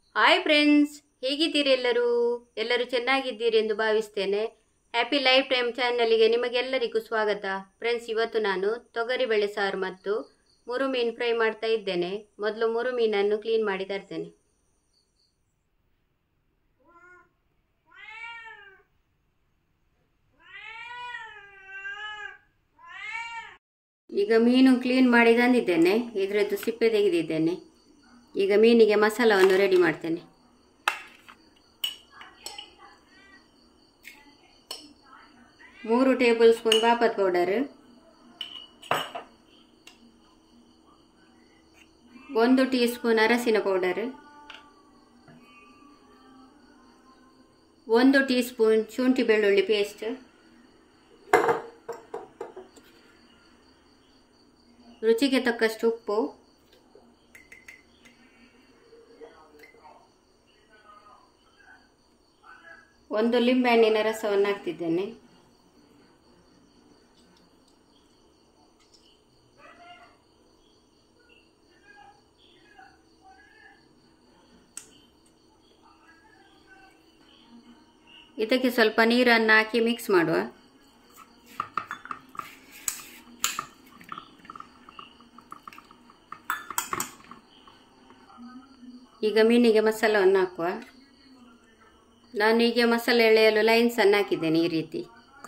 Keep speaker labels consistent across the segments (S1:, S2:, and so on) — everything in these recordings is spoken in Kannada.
S1: ಹಾಯ್ ಫ್ರೆಂಡ್ಸ್ ಹೇಗಿದ್ದೀರಿ ಎಲ್ಲರೂ ಎಲ್ಲರೂ ಚೆನ್ನಾಗಿದ್ದೀರಿ ಎಂದು ಭಾವಿಸ್ತೇನೆ ಹ್ಯಾಪಿ ಲೈಫ್ ಟೈಮ್ ಚಾನಲ್ಗೆ ನಿಮಗೆಲ್ಲರಿಗೂ ಸ್ವಾಗತ ಫ್ರೆಂಡ್ಸ್ ಇವತ್ತು ನಾನು ತೊಗರಿಬೇಳೆ ಸಾರು ಮತ್ತು ಮುರು ಮೀನು ಫ್ರೈ ಮಾಡ್ತಾ ಇದ್ದೇನೆ ಮೊದಲು ಮುರು ಮೀನನ್ನು ಕ್ಲೀನ್ ಮಾಡಿ ತರ್ತೇನೆ ಈಗ ಮೀನು ಕ್ಲೀನ್ ಮಾಡಿ ತಂದಿದ್ದೇನೆ ಇದರದ್ದು ಸಿಪ್ಪೆ ತೆಗೆದಿದ್ದೇನೆ ಈಗ ಮೀನಿಗೆ ಮಸಾಲವನ್ನು ರೆಡಿ ಮಾಡ್ತೇನೆ ಮೂರು ಟೇಬಲ್ ಸ್ಪೂನ್ ಬಾಪತ್ ಪೌಡರ್ ಒಂದು ಟೀ ಸ್ಪೂನ್ ಅರಸಿನ ಪೌಡರ್ ಒಂದು ಟೀ ಸ್ಪೂನ್ ಶುಂಠಿ ಬೆಳ್ಳುಳ್ಳಿ ಪೇಸ್ಟ್ ರುಚಿಗೆ ತಕ್ಕಷ್ಟು ಉಪ್ಪು ಒಂದು ಲಿಂಬೆಹಣ್ಣಿನ ರಸವನ್ನು ಹಾಕ್ತಿದ್ದೇನೆ ಇದಕ್ಕೆ ಸ್ವಲ್ಪ ನೀರನ್ನು ಹಾಕಿ ಮಿಕ್ಸ್ ಮಾಡುವ ಈಗ ಮೀನಿಗೆ ಮಸಾಲವನ್ನು ಹಾಕುವ ನಾನು ಈಗ ಮಸಾಲೆ ಎಳೆಯಲು ಲೈನ್ಸನ್ನು ಹಾಕಿದ್ದೇನೆ ಈ ರೀತಿ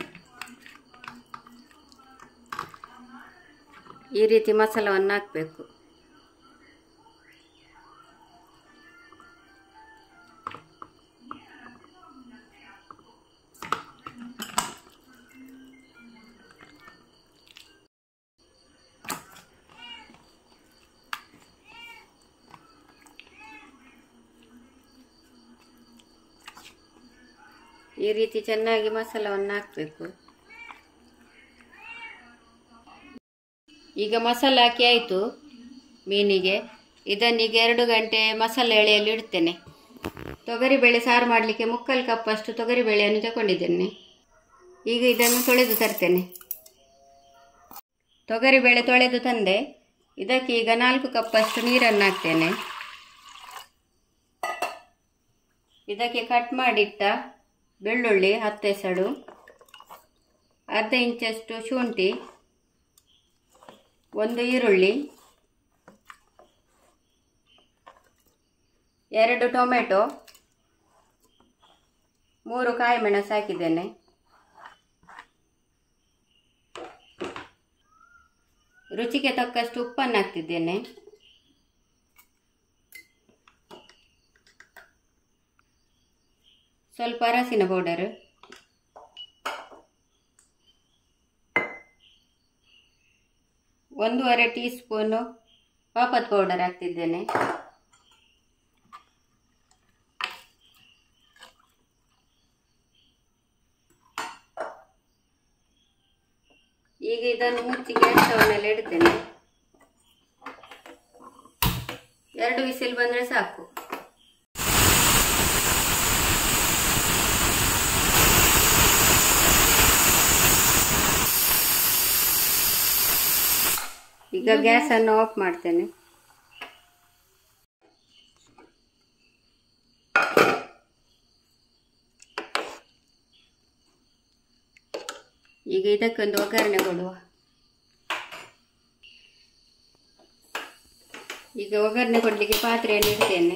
S1: ಈ ರೀತಿ ಮಸಾಲವನ್ನು ಹಾಕಬೇಕು ಈ ರೀತಿ ಚೆನ್ನಾಗಿ ಮಸಾಲವನ್ನು ಹಾಕಬೇಕು ಈಗ ಮಸಾಲೆ ಹಾಕಿ ಆಯಿತು ಮೀನಿಗೆ ಇದನ್ನೀಗ ಎರಡು ಗಂಟೆ ಮಸಾಲೆ ಎಳೆಯಲ್ಲಿ ಇಡ್ತೇನೆ ತೊಗರಿಬೇಳೆ ಸಾರು ಮಾಡಲಿಕ್ಕೆ ಮುಕ್ಕಾಲು ಕಪ್ಪಷ್ಟು ತೊಗರಿಬೇಳೆಯನ್ನು ತಗೊಂಡಿದ್ದೇನೆ ಈಗ ಇದನ್ನು ತೊಳೆದು ತರ್ತೇನೆ ತೊಗರಿಬೇಳೆ ತೊಳೆದು ತಂದೆ ಇದಕ್ಕೆ ಈಗ ನಾಲ್ಕು ಕಪ್ಪಷ್ಟು ನೀರನ್ನು ಹಾಕ್ತೇನೆ ಇದಕ್ಕೆ ಕಟ್ ಮಾಡಿಟ್ಟ ಬೆಳ್ಳುಳ್ಳಿ ಹತ್ತು ಎಸಳು ಅರ್ಧ ಇಂಚಷ್ಟು ಶುಂಠಿ ಒಂದು ಈರುಳ್ಳಿ ಎರಡು ಟೊಮೆಟೊ ಮೂರು ಕಾಯಿ ಮೆಣಸು ಹಾಕಿದ್ದೇನೆ ರುಚಿಗೆ ತಕ್ಕಷ್ಟು ಉಪ್ಪನ್ನು ಹಾಕ್ತಿದ್ದೇನೆ ಸ್ವಲ್ಪ ಅರಸಿನ ಪೌಡರ್ ಒಂದೂವರೆ ಟೀ ಸ್ಪೂನು ಪಾಪತ್ ಪೌಡರ್ ಹಾಕ್ತಿದ್ದೇನೆ ಈಗ ಇದನ್ನು ಮುಚ್ಚಿ ಗ್ಯಾಸ್ ಸ್ಟವ್ ಮೇಲೆ ಇಡ್ತೇನೆ ಎರಡು ವಿಸಿಲ್ ಬಂದರೆ ಸಾಕು ಈಗ ಗ್ಯಾಸನ್ನು ಆಫ್ ಮಾಡ್ತೇನೆ ಈಗ ಇದಕ್ಕೊಂದು ಒಗ್ಗರಣೆ ಕೊಡುವ ಈಗ ಒಗ್ಗರಣೆ ಕೊಡಲಿಕ್ಕೆ ಪಾತ್ರೆಯನ್ನು ಇಡ್ತೇನೆ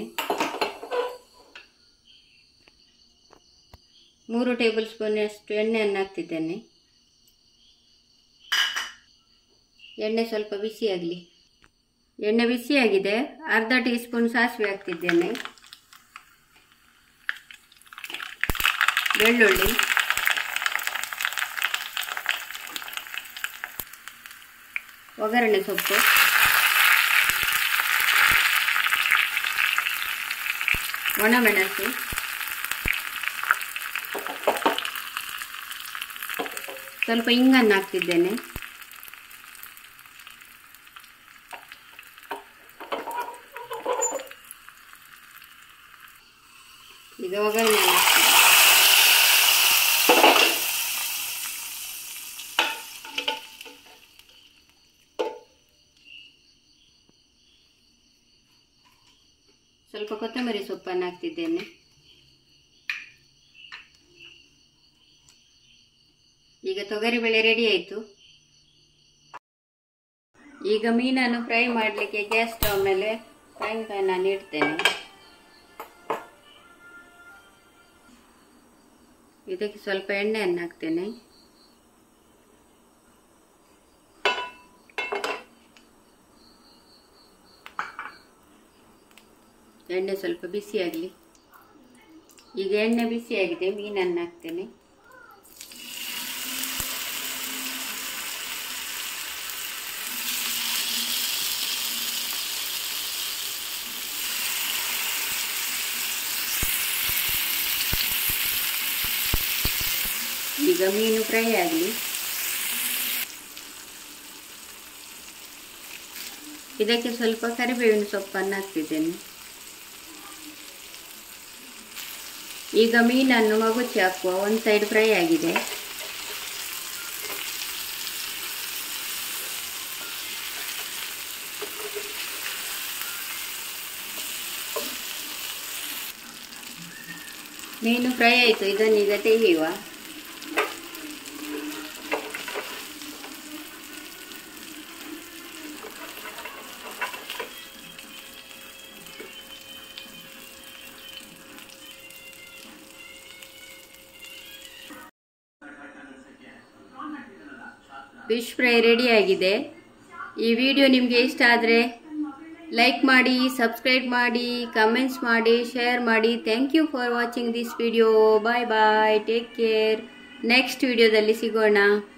S1: ಮೂರು ಟೇಬಲ್ ಸ್ಪೂನಷ್ಟು ಎಣ್ಣೆಯನ್ನು ಹಾಕ್ತಿದ್ದೇನೆ ಎಣ್ಣೆ ಸ್ವಲ್ಪ ಬಿಸಿಯಾಗಲಿ ಎಣ್ಣೆ ಬಿಸಿಯಾಗಿದೆ ಅರ್ಧ ಟೀ ಸ್ಪೂನ್ ಸಾಸಿವೆ ಹಾಕ್ತಿದ್ದೇನೆ ಬೆಳ್ಳುಳ್ಳಿ ಒಗ್ಗರಣೆ ಸೊಪ್ಪು ಒಣಮೆಣಸು ಸ್ವಲ್ಪ ಇಂಗನ್ನು ಹಾಕ್ತಿದ್ದೇನೆ ಈಗ ಒಗ್ಗರಣೆ ಹಾಕ್ತೀನಿ. ಸ್ವಲ್ಪ ಕೊತ್ತಂಬರಿ ಸೊಪ್ಪನ್ನು ಹಾಕ್ತಿದ್ದೇನೆ ಈಗ ತೊಗರಿಬೇಳೆ ರೆಡಿ ಆಯಿತು ಈಗ ಮೀನನ್ನು ಫ್ರೈ ಮಾಡಲಿಕ್ಕೆ ಗ್ಯಾಸ್ ಸ್ಟವ್ ಮೇಲೆ ಫ್ರೈಂಗ್ ಪ್ಯಾನನ್ನು ಇಡ್ತೇನೆ ಇದಕ್ಕೆ ಸ್ವಲ್ಪ ಎಣ್ಣೆಯನ್ನು ಹಾಕ್ತೇನೆ ಎಣ್ಣೆ ಸ್ವಲ್ಪ ಬಿಸಿಯಾಗಲಿ ಈಗ ಎಣ್ಣೆ ಬಿಸಿಯಾಗಿದೆ ಮೀನನ್ನು ಹಾಕ್ತೇನೆ ಈಗ ಮೀನು ಫ್ರೈ ಆಗಲಿ ಇದಕ್ಕೆ ಸ್ವಲ್ಪ ಕರಿಬೇವಿನ ಸೊಪ್ಪನ್ನು ಹಾಕ್ತಿದ್ದೇನೆ ಈಗ ಮೀನನ್ನು ಮಗುಚಿ ಹಾಕುವ ಒಂದು ಸೈಡ್ ಫ್ರೈ ಆಗಿದೆ ಮೀನು ಫ್ರೈ ಆಯಿತು ಇದನ್ನೀಗ ತೆಗೆಯುವ ಫಿಶ್ ಫ್ರೈ ರೆಡಿಯಾಗಿದೆ ಈ ವಿಡಿಯೋ ನಿಮಗೆ ಇಷ್ಟ ಆದರೆ ಲೈಕ್ ಮಾಡಿ ಸಬ್ಸ್ಕ್ರೈಬ್ ಮಾಡಿ ಕಮೆಂಟ್ಸ್ ಮಾಡಿ ಶೇರ್ ಮಾಡಿ thank you for watching this video bye bye take care next ವಿಡಿಯೋದಲ್ಲಿ ಸಿಗೋಣ